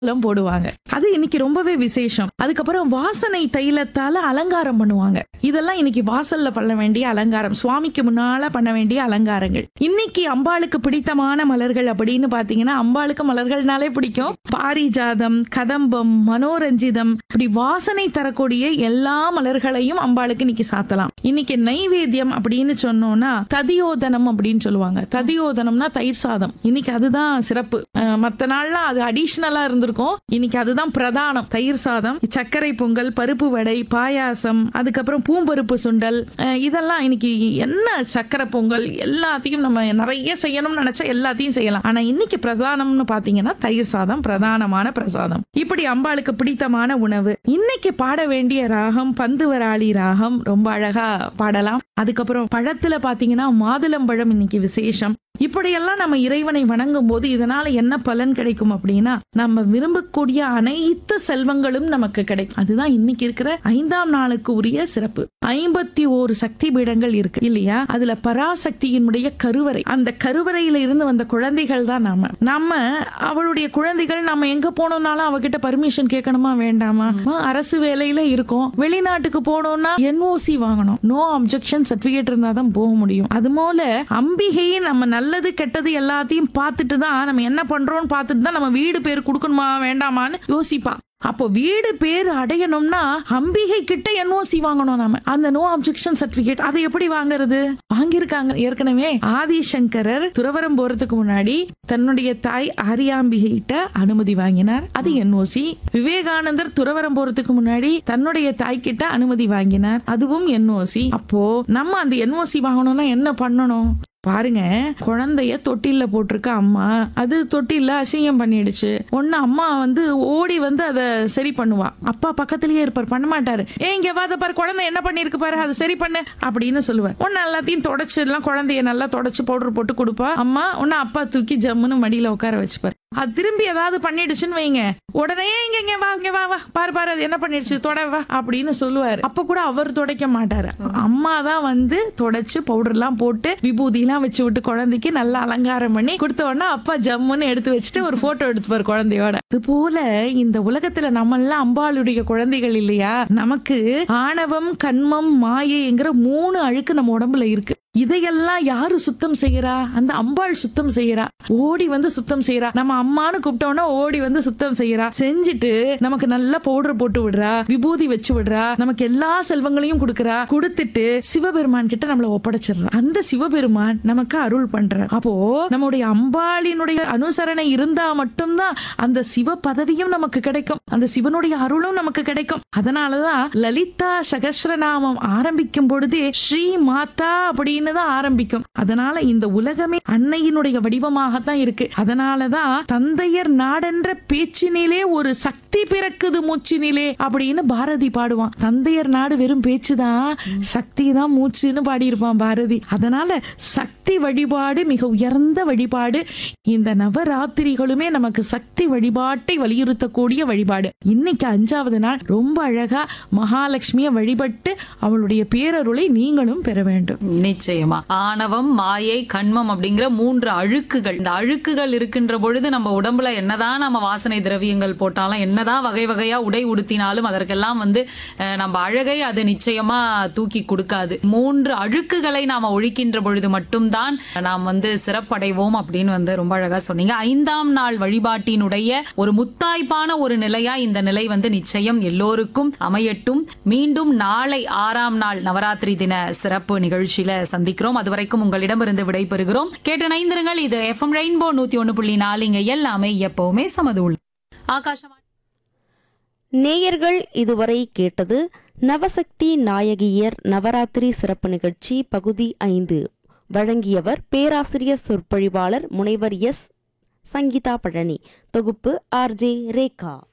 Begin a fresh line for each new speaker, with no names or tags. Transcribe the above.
கோலம் போடுவாங்க அது இன்னைக்கு ரொம்பவே விசேஷம் அதுக்கப்புறம் வாசனை தைலத்தால அலங்காரம் பண்ணுவாங்க இதெல்லாம் இன்னைக்கு வாசல்ல பண்ண வேண்டிய அலங்காரம் சுவாமிக்கு முன்னால பண்ண வேண்டிய அலங்காரங்கள் இன்னைக்கு அம்பாளுக்கு பிடித்தமான மலர்கள் அப்படின்னு பாத்தீங்கன்னா அம்பாளுக்கு மலர்கள்னாலே பிடிக்கும் பாரிஜாதம் கதம்பம் மனோரஞ்சிதம் இப்படி வாசனை தரக்கூடிய எல்லா மலர்களையும் அம்பாளுக்கு இன்னைக்கு சாத்தலாம் இன்னைக்கு நைவேத்தியம் அப்படின்னு சொன்னோம்னா ததியோதனம் அப்படின்னு சொல்லுவாங்க ததியோதனம்னா தயிர் சாதம் இன்னைக்கு அதுதான் சிறப்பு அஹ் மத்த நாள்லாம் அது அடிஷ்னலா இருந்திருக்கும் இன்னைக்கு அதுதான் பிரதானம் தயிர் சாதம் சர்க்கரை பொங்கல் பருப்பு வடை பாயாசம் அதுக்கப்புறம் பூம்பருப்பு சுண்டல் அஹ் இதெல்லாம் இன்னைக்கு என்ன சர்க்கரை பொங்கல் எல்லாத்தையும் நம்ம நிறைய செய்யணும்னு நினைச்சா எல்லாத்தையும் செய்யலாம் ஆனா இன்னைக்கு பிரதானம்னு பாத்தீங்கன்னா தயிர் சாதம் பிரதானமான பிரசாதம் இப்படி அம்பாளுக்கு பிடித்தமான உணவு இன்னைக்கு பாட வேண்டிய ராகம் பந்துவராளி ராகம் ரொம்ப அழகா பாடலாம் அதுக்கப்புறம் பழத்துல பாத்தீங்கன்னா மாதுளம்பழம் இன்னைக்கு விசேஷம் இப்படியெல்லாம் நம்ம இறைவனை வணங்கும் போது இதனால என்ன பலன் கிடைக்கும் அப்படின்னா நம்ம விரும்பக்கூடிய அனைத்து செல்வங்களும் நமக்கு கிடைக்கும் அதுதான் இன்னைக்கு இருக்கிற ஐந்தாம் நாளுக்கு உரிய சிறப்பு ஐம்பத்தி ஓரு சக்தி பீடங்கள் இருக்கு இல்லையா அதுல பராசக்தியினுடைய கருவறை அந்த கருவறையில இருந்து வந்த குழந்தைகள் தான் நாம நம்ம அவளுடைய குழந்தைகள் நம்ம எங்க போனோம்னாலும் அவகிட்ட பர்மிஷன் கேட்கணுமா வேண்டாமா ஆ, அரசு வேலையில இருக்கோம் வெளிநாட்டுக்கு போனோம்னா என்ஓசி வாங்கணும் நோ அப்ஜெக்ஷன் சர்டிபிகேட் இருந்தா தான் போக முடியும் அது போல அம்பிகையை நம்ம நல்லது கெட்டது எல்லாத்தையும் பார்த்துட்டு தான் நம்ம என்ன பண்றோம்னு பார்த்துட்டு தான் நம்ம வீடு பேர் கொடுக்கணுமா வேண்டாமான்னு யோசிப்பா அப்போ வீடு பேர் அடையணும்னா அம்பிகை கிட்ட என்ஓசி வாங்கணும் நாம அந்த நோ அப்ஜெக்ஷன் சர்டிபிகேட் அதை எப்படி வாங்குறது வாங்கியிருக்காங்க ஏற்கனவே ஆதிசங்கரர் துறவரம் போறதுக்கு முன்னாடி தன்னுடைய தாய் ஆரியாம்பிகை கிட்ட அனுமதி வாங்கினார் அது என்ஓசி விவேகானந்தர் துறவரம் போறதுக்கு முன்னாடி தன்னுடைய தாய் கிட்ட அனுமதி வாங்கினார் அதுவும் என்ஓசி அப்போ நம்ம அந்த என்ஓசி வாங்கணும்னா என்ன பண்ணணும் பாருங்க குழந்தைய தொட்டில்ல போட்டிருக்க அம்மா அது தொட்டில்ல அசிங்கம் பண்ணிடுச்சு ஒன்னு அம்மா வந்து ஓடி வந்து அதை சரி பண்ணுவா அப்பா பக்கத்துலயே இருப்பார் பண்ண மாட்டாரு ஏ இங்க வாத பாரு குழந்தை என்ன பண்ணிருக்கு பாரு அதை சரி பண்ணு அப்படின்னு சொல்லுவார் ஒன்னு எல்லாத்தையும் தொடச்சு எல்லாம் குழந்தைய நல்லா தொடச்சு பவுடர் போட்டு கொடுப்பா அம்மா ஒன்னு அப்பா தூக்கி ஜம்முன்னு மடியில உட்கார வச்சுப்பாரு அது திரும்பி ஏதாவது பண்ணிடுச்சுன்னு வைங்க உடனே இங்க இங்க வா இங்க வா வா பாரு பாரு அது என்ன பண்ணிடுச்சு தொட வா அப்படின்னு சொல்லுவாரு அப்ப கூட அவர் துடைக்க மாட்டாரு அம்மா தான் வந்து தொடச்சு பவுடர் எல்லாம் போட்டு விபூதி எல்லாம் வச்சு விட்டு குழந்தைக்கு நல்லா அலங்காரம் பண்ணி கொடுத்த உடனே அப்பா ஜம்முன்னு எடுத்து வச்சுட்டு ஒரு போட்டோ எடுத்துப்பாரு குழந்தையோட அது போல இந்த உலகத்துல நம்ம எல்லாம் அம்பாளுடைய குழந்தைகள் இல்லையா நமக்கு ஆணவம் கண்மம் மாயைங்கிற மூணு அழுக்கு நம்ம உடம்புல இருக்கு இதையெல்லாம் யாரு சுத்தம் செய்யறா அந்த அம்பாள் சுத்தம் செய்யறா ஓடி வந்து சுத்தம் செய்யறா நம்ம அம்மான்னு கூப்பிட்டோம்னா ஓடி வந்து சுத்தம் செய்யறா செஞ்சுட்டு நமக்கு நல்லா பவுடர் போட்டு விடுறா விபூதி வச்சு விடுறா நமக்கு எல்லா செல்வங்களையும் கொடுக்கறா கொடுத்துட்டு சிவபெருமான் கிட்ட நம்மள ஒப்படைச்சிடுறா அந்த சிவபெருமான் நமக்கு அருள் பண்ற அப்போ நம்முடைய அம்பாளினுடைய அனுசரணை இருந்தா மட்டும்தான் அந்த சிவ பதவியும் நமக்கு கிடைக்கும் அந்த சிவனுடைய அருளும் நமக்கு கிடைக்கும் அதனாலதான் லலிதா சகஸ்ரநாமம் ஆரம்பிக்கும் பொழுதே ஸ்ரீ மாதா அப்படின்னு தான் ஆரம்பிக்கும் அதனால இந்த உலகமே அன்னையினுடைய வடிவமாகத்தான் இருக்கு அதனாலதான் தந்தையர் நாடென்ற பேச்சினிலே ஒரு சக்தி பிறக்குது மூச்சினிலே அப்படின்னு பாரதி பாடுவான் தந்தையர் நாடு வெறும் பேச்சுதான் சக்தி தான் மூச்சுன்னு பாடியிருப்பான் பாரதி அதனால சக்தி வழிபாடு மிக உயர்ந்த வழிபாடு இந்த நவராத்திரிகளுமே நமக்கு சக்தி வழிபாட்டை வலியுறுத்தக்கூடிய வழிபாடு இன்னைக்கு அஞ்சாவது நாள் ரொம்ப அழகா மகாலட்சுமியை வழிபட்டு அவளுடைய பேரருளை நீங்களும் பெற வேண்டும்
நிச்சயமா ஆணவம் மாயை கண்மம் அப்படிங்கிற மூன்று அழுக்குகள் இந்த அழுக்குகள் இருக்கின்ற பொழுது நம்ம உடம்புல என்னதான் நம்ம வாசனை திரவியங்கள் போட்டாலும் என்னதான் வகை வகையா உடை உடுத்தினாலும் அதற்கெல்லாம் வந்து அஹ், நம்ம அழகை அது நிச்சயமா தூக்கி கொடுக்காது மூன்று அழுக்குகளை நாம ஒழிக்கின்ற பொழுது மட்டும்தான் நாம் வந்து சிறப்படைவோம் அப்படின்னு வந்து ரொம்ப அழகா சொன்னீங்க ஐந்தாம் நாள் வழிபாட்டினுடைய ஒரு முத்தாய்ப்பான ஒரு நிலையா இந்த நிலை வந்து நிச்சயம் எல்லோருக்கும் அமையட்டும் மீண்டும் நாளை ஆறாம் நாள் நவராத்திரி தின சிறப்பு நிகழ்ச்சியில சந்திக்கிறோம் அதுவரைக்கும் உங்களிடமிருந்து விடைபெறுகிறோம் கேட்டு நைந்திருங்கள் இது எஃப்எம் ரெயின்போ நூத்தி ஒண்ணு புள்ளி நாலு இங்க எல்லாமே எப்பவுமே சமதூள் ஆகாஷவாணி
நேயர்கள் இதுவரை கேட்டது நவசக்தி நாயகியர் நவராத்திரி சிறப்பு நிகழ்ச்சி பகுதி ஐந்து வழங்கியவர் பேராசிரியர் சொற்பொழிவாளர் முனைவர் எஸ் சங்கீதா பழனி தொகுப்பு ஆர்ஜே ரேகா